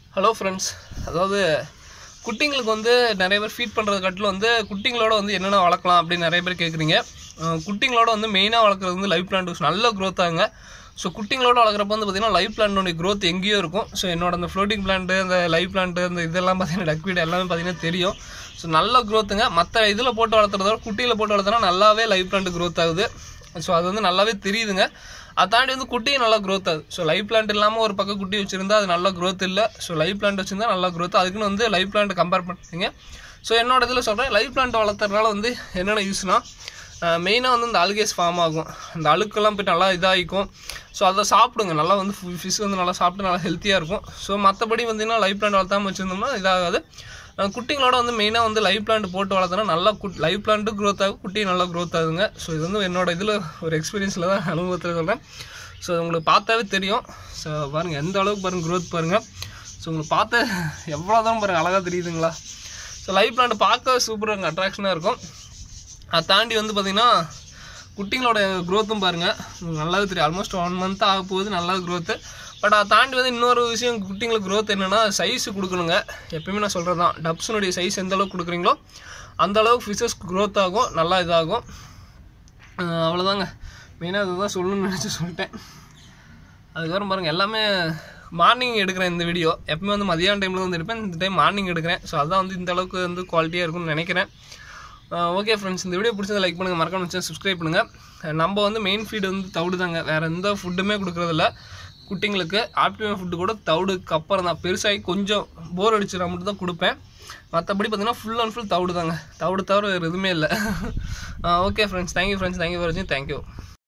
hello friends அதாவது குட்டிங்களுக்கு வந்து நிறைய பேர் ஃபீட் பண்ணுறது காட்டிலும் வந்து குட்டிங்களோட வந்து என்னென்ன வளர்க்கலாம் அப்படின்னு நிறைய பேர் கேட்குறீங்க அஹ் குட்டிங்களோட வந்து மெயினாக வளர்க்குறது வந்து லைஃப் பிளான்ட் நல்ல growth ஆகுங்க ஸோ குட்டிங்களோட வளர்க்குறப்ப வந்து பார்த்திங்கன்னா லைஃப் பிளான்டோடைய growth எங்கேயோ இருக்கும் ஸோ என்னோட அந்த ஃப்ளோட்டிங் பிளான்ட்டு அந்த லைஃப் பிளான்ட்டு அந்த இதெல்லாம் பார்த்தீங்கன்னா டக்வீட் எல்லாமே பார்த்தீங்கன்னா தெரியும் ஸோ நல்ல growthங்க மற்ற இதில் போட்டு வளர்த்துறத விட குட்டியில் போட்டு வளர்த்தனா நல்லாவே லைஃப் பிளான்ட் growth ஆகுது ஸோ அது வந்து நல்லாவே தெரியுதுங்க அதை தாண்டி வந்து குட்டியும் நல்லா growth ஆகுது ஸோ லைஃப் பிளான்ட் இல்லாமல் ஒரு பக்கம் குட்டி வச்சுருந்தா அது நல்ல growth இல்லை ஸோ லைஃப் பிளான்ட் வச்சுருந்தா நல்லா growth அதுக்குன்னு வந்து லைஃப் பிளான்ட் கம்பேர் பண்ணுறீங்க ஸோ என்னோட இதில் சொல்கிறேன் லைஃப் பிளான்ட் வளர்த்துறதுனால வந்து என்னென்ன யூஸ்னால் மெயினாக வந்து இந்த அல்கேஸ் ஃபார்ம் ஆகும் இந்த அழுக்கெல்லாம் போய் நல்லா இதாகிக்கும் ஸோ அதை சாப்பிடுங்க நல்லா வந்து ஃபிஷ் வந்து நல்லா சாப்பிட்டு நல்லா ஹெல்த்தியாக இருக்கும் ஸோ மற்றபடி வந்தீங்கன்னா லைஃப் பிளான்ட் வளர்த்தாம வச்சுருந்தோம்னா இதாகாது அஹ் குட்டிங்களோட வந்து மெயினாக வந்து லைஃப் பிளான்ட் போட்டு வளர்த்தனா நல்லா குட் லைஃப் பிளான்ட்டு க்ரோத் ஆகும் குட்டி நல்லா க்ரோத் ஆகுங்க ஸோ இது வந்து என்னோட இதில் ஒரு எக்ஸ்பீரியன்ஸில் தான் அனுபவத்தில் சொல்கிறேன் ஸோ உங்களுக்கு பார்த்தாவே தெரியும் ஸோ பாருங்கள் எந்த அளவுக்கு பாருங்கள் க்ரோத் பாருங்கள் ஸோ உங்களுக்கு பார்த்து எவ்வளோ தான் பாருங்கள் அழகாக தெரியுதுங்களா ஸோ லைஃப் பிளான்ட் பார்க்கவே சூப்பராக அட்ராக்ஷனாக இருக்கும் அதை தாண்டி வந்து பார்த்திங்கன்னா குட்டிங்களோட க்ரோத்தும் பாருங்கள் உங்களுக்கு நல்லாவே தெரியும் ஆல்மோஸ்ட் ஒன் மந்த் ஆக போகுது நல்லா க்ரோத்து பட் அதை தாண்டி வந்து இன்னொரு விஷயம் குட்டிங்களுக்கு க்ரோத் என்னென்னா சைஸ் கொடுக்கணுங்க எப்பயுமே நான் சொல்கிறது தான் டப்ஸினுடைய சைஸ் எந்த அளவுக்கு கொடுக்குறீங்களோ அந்த அளவுக்கு ஃபிஷஸ் க்ரோத் ஆகும் நல்லா இதாகும் அஹ் அவ்வளோதாங்க மெயினாக அதுதான் சொல்லணும்னு நினச்சி சொல்லிட்டேன் அதுக்கப்புறம் பாருங்கள் எல்லாமே மார்னிங் எடுக்கிறேன் இந்த வீடியோ எப்பவுமே வந்து மதியான டைமில் வந்து எடுப்பேன் இந்த டைம் மார்னிங் எடுக்கிறேன் ஸோ அதான் வந்து இந்த அளவுக்கு வந்து குவாலிட்டியாக இருக்கும்னு நினைக்கிறேன் ஓகே ஃப்ரெண்ட்ஸ் இந்த வீடியோ பிடிச்சதை லைக் பண்ணுங்கள் மறக்காம வச்சு சப்ஸ்கிரைப் பண்ணுங்கள் நம்ம வந்து மெயின் ஃபீடு வந்து தவிடு தாங்க வேறு எந்த ஃபுட்டுமே கொடுக்குறதில்ல குட்டிங்களுக்கு ஆப்டிமம் ஃபுட்டு கூட தவிடுக்கு அப்புறம் தான் பெருசாகி கொஞ்சம் போர் அடிச்சுனா மட்டும் தான் கொடுப்பேன் மற்றபடி பார்த்தீங்கன்னா ஃபுல் அண்ட் ஃபுல் தவிடு தாங்க தவிடு தவிர வேறு எதுவுமே இல்லை okay friends thank you friends thank you for வாட்சிங் தேங்க்யூ